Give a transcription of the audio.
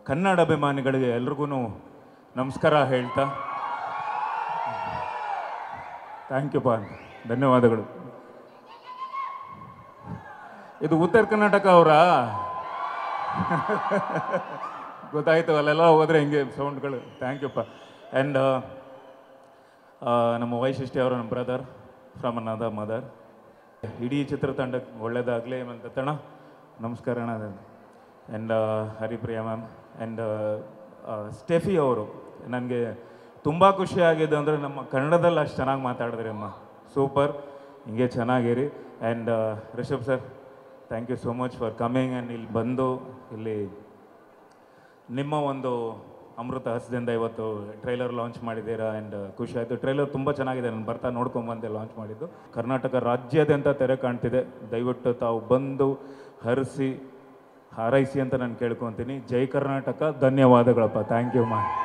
ಕನ್ನಡ ಅಭಿಮಾನಿಗಳಿಗೆ ಎಲ್ರಿಗೂ ನಮಸ್ಕಾರ ಹೇಳ್ತಾ ಥ್ಯಾಂಕ್ ಯು ಪಾ ಧನ್ಯವಾದಗಳು ಇದು ಉತ್ತರ ಕರ್ನಾಟಕ ಅವರಾ ಗೊತ್ತಾಯ್ತು ಅಲ್ಲೆಲ್ಲ ಹೋದ್ರೆ ಹಿಂಗೆ ಸೌಂಡ್ಗಳು ಥ್ಯಾಂಕ್ ಯು ಪಾ ಆ್ಯಂಡ್ ನಮ್ಮ ವೈಶಿಷ್ಟ್ಯ ಅವರು ನಮ್ಮ ಬ್ರದರ್ ಫ್ರಮ್ ಅನದ ಮದರ್ ಇಡೀ ಚಿತ್ರತಂಡಕ್ಕೆ ಒಳ್ಳೇದಾಗಲಿ ಅಂತ ತಣ ನಮಸ್ಕಾರ ಅಣ್ಣ and Haripriya ma'am and Steffi ಅವರು ನನಗೆ ತುಂಬ ಖುಷಿಯಾಗಿದೆ ಅಂದರೆ ನಮ್ಮ ಕನ್ನಡದಲ್ಲಿ ಅಷ್ಟು ಚೆನ್ನಾಗಿ ಮಾತಾಡಿದ್ರಿ ಅಮ್ಮ ಸೂಪರ್ ಹಿಂಗೆ ಚೆನ್ನಾಗಿರಿ and Rishab sir thank you so much for coming and ಇಲ್ಲಿ ಬಂದು ಇಲ್ಲಿ ನಿಮ್ಮ ಒಂದು ಅಮೃತ ಹಸದಿಂದ ಇವತ್ತು ಟ್ರೈಲರ್ ಲಾಂಚ್ ಮಾಡಿದ್ದೀರಾ ಆ್ಯಂಡ್ ಖುಷಿ ಆಯಿತು ಟ್ರೈಲರ್ ತುಂಬ ಚೆನ್ನಾಗಿದೆ ನಾನು ಬರ್ತಾ ನೋಡ್ಕೊಂಬಂದೆ ಲಾಂಚ್ ಮಾಡಿದ್ದು ಕರ್ನಾಟಕ ರಾಜ್ಯಾದ್ಯಂತ ತೆರೆ ಕಾಣ್ತಿದೆ ದಯವಿಟ್ಟು ತಾವು ಬಂದು ಹರಿಸಿ ಹಾರೈಸಿ ಅಂತ ನಾನು ಕೇಳ್ಕೊತೀನಿ ಜೈ ಕರ್ನಾಟಕ ಧನ್ಯವಾದಗಳಪ್ಪ ಥ್ಯಾಂಕ್ ಯು ಮಾ